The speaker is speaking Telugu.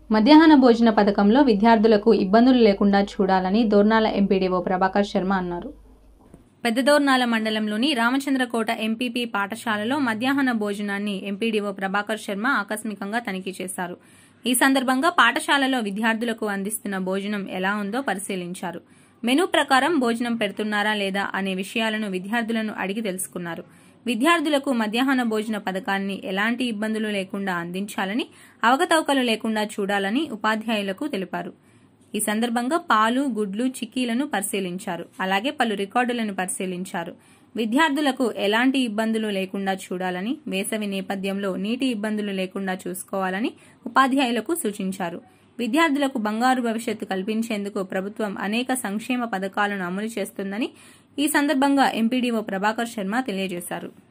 మధ్యాహ్న భోజన పథకంలో విద్యార్థులకు ఇబ్బందులు లేకుండా చూడాలని దోర్నాల ఎంపీడీఓ ప్రభాకర్ శర్మ అన్నారు పెద్దదోర్నాల మండలంలోని రామచంద్రకోట ఎంపీపీ పాఠశాలలో మధ్యాహ్న భోజనాన్ని ఎంపీడీఓ ప్రభాకర్ శర్మ ఆకస్మికంగా తనిఖీ చేశారు ఈ సందర్భంగా పాఠశాలలో విద్యార్థులకు అందిస్తున్న భోజనం ఎలా ఉందో పరిశీలించారు మెనూ ప్రకారం భోజనం పెడుతున్నారా లేదా అనే విషయాలను విద్యార్థులను అడిగి తెలుసుకున్నారు విద్యార్థులకు మధ్యాహ్న భోజన పథకాన్ని ఎలాంటి ఇబ్బందులు లేకుండా అందించాలని అవకతవకలు లేకుండా చూడాలని ఉపాధ్యాయులకు తెలిపారు ఈ సందర్భంగా పాలు గుడ్లు చిక్కీలను పరిశీలించారు అలాగే పలు రికార్డులను పరిశీలించారు విద్యార్థులకు ఎలాంటి ఇబ్బందులు లేకుండా చూడాలని వేసవి నేపథ్యంలో నీటి ఇబ్బందులు లేకుండా చూసుకోవాలని ఉపాధ్యాయులకు సూచించారు విద్యార్థులకు బంగారు భవిష్యత్తు కల్పించేందుకు ప్రభుత్వం అనేక సంక్షేమ పథకాలను అమలు చేస్తుందని ఈ సందర్భంగా ఎంపీడీఓ ప్రభాకర్ శర్మ తెలియజేశారు